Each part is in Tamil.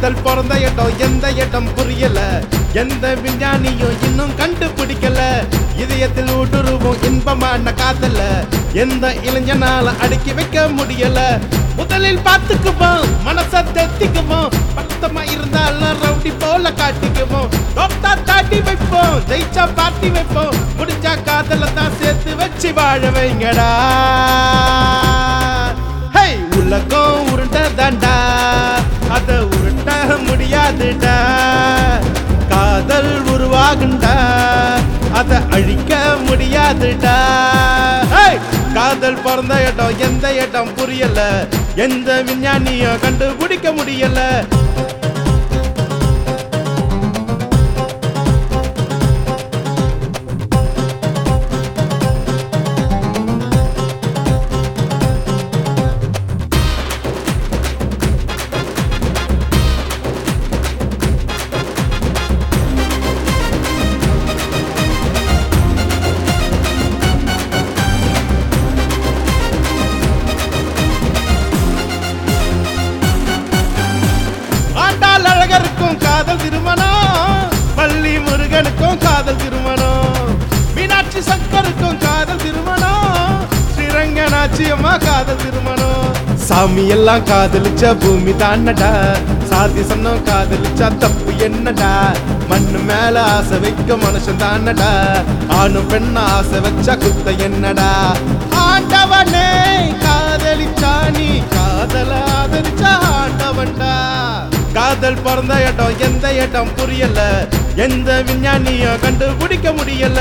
காதல் பிறந்த இடம் எந்த இடம் புரியல எந்த விஞ்ஞானியும் இன்னும் கண்டுபிடிக்கல இதயத்தில் ஊடுருவும் இன்பமான காதல எந்த இளைஞனால அடக்கி வைக்க முடியல முதலில் பார்த்துக்குவோம் மனச தெத்திக்குவோம் பத்தமா இருந்தாலும் ரவுடி போல காட்டிக்குவோம் தோத்தா தாட்டி வைப்போம் ஜெயிச்சா பாட்டி வைப்போம் முடிஞ்சா காதல தான் சேர்த்து வச்சு வாழ வைங்கடா ஹே உலகம் உருண்டதாண்டா அத உருட்ட முடியாதுடா காதல் உருவாகுண்டா அத அழிக்க முடியாதுடா ஹே காதல் பிறந்த இடம் எந்த இடம் புரியல எந்த விஞ்ஞானியும் கண்டுபிடிக்க முடியல ஆண்டாள் அழகருக்கும் காதல் திருமணம் பள்ளி முருகனுக்கும் காதல் திருமணம் மீனாட்சி சங்கருக்கும் காதல் திருமணம் ஸ்ரீரங்கநாச்சி அம்மா காதல் திருமணம் சாமி எல்லாம் காதலிச்ச பூமி தானடா சாதி சொன்ன காதலிச்சா தப்பு என்னடா மண்ணு மேல ஆசை வைக்க மனுஷன் தானடா ஆணும் பெண்ண ஆசை வச்சா குத்த என்னடா ஆண்டவனே காதலிச்சா நீ காதல ஆதரிச்சா ஆண்டவன்டா காதல் பிறந்த இடம் எந்த இடம் புரியல எந்த விஞ்ஞானியும் கண்டுபிடிக்க முடியல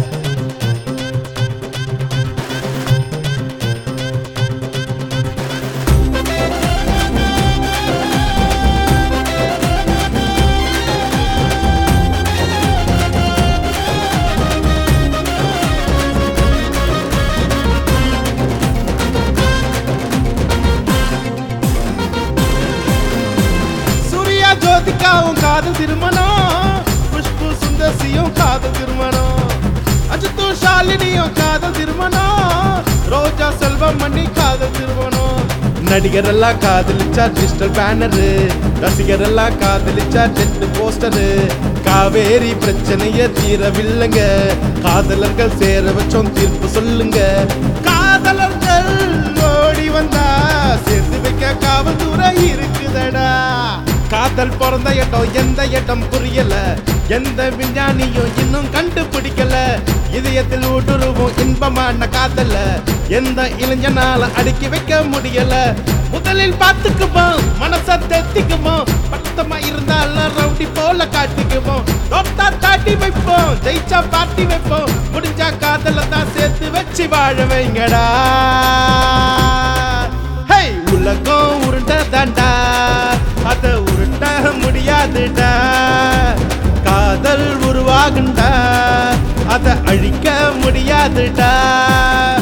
சூர்யா ஜோதிகாவும் காதல் திருமணம் குஷ்பு சுந்தர்சியும் காதல் திருமணம் அஜித்து ஷாலினியும் காதல் திருமணம் ரோஜா செல்வம் மணி காதல் திருமணம் நடிகர் எல்லாம் காதலிச்சா டிஜிட்டல் பேனரு ரசிகர் எல்லாம் காதலிச்சா டென்ட் போஸ்டரு காவேரி பிரச்சனைய தீரவில்லைங்க காதலர்கள் சேர வச்சோம் தீர்ப்பு சொல்லுங்க காதலர்கள் ஓடி வந்தா சேர்த்து வைக்க காவல்துறை இருக்குதடா காதல் பிறந்த இடம் எந்த இடம் புரியல எந்த விஞ்ஞானியும் இன்னும் கண்டுபிடிக்கல இதயத்தில் ஊடுருவும் இன்பமான காதல எந்த இளைஞனால அடக்கி வைக்க முடியல முதலில் பார்த்துக்குவோம் மனச தெத்திக்குவோம் பத்தமா இருந்தாலும் ரவுடி போல காட்டிக்குவோம் தோத்தா தாட்டி வைப்போம் ஜெயிச்சா பாட்டி வைப்போம் முடிஞ்சா காதல தான் சேர்த்து வச்சு வாழ வைங்கடா ஹே உலகம் உருண்டதாண்டா அத உருட்ட முடியாதுடா காதல் உருவாகுண்டா அத அழிக்க முடியாதுடா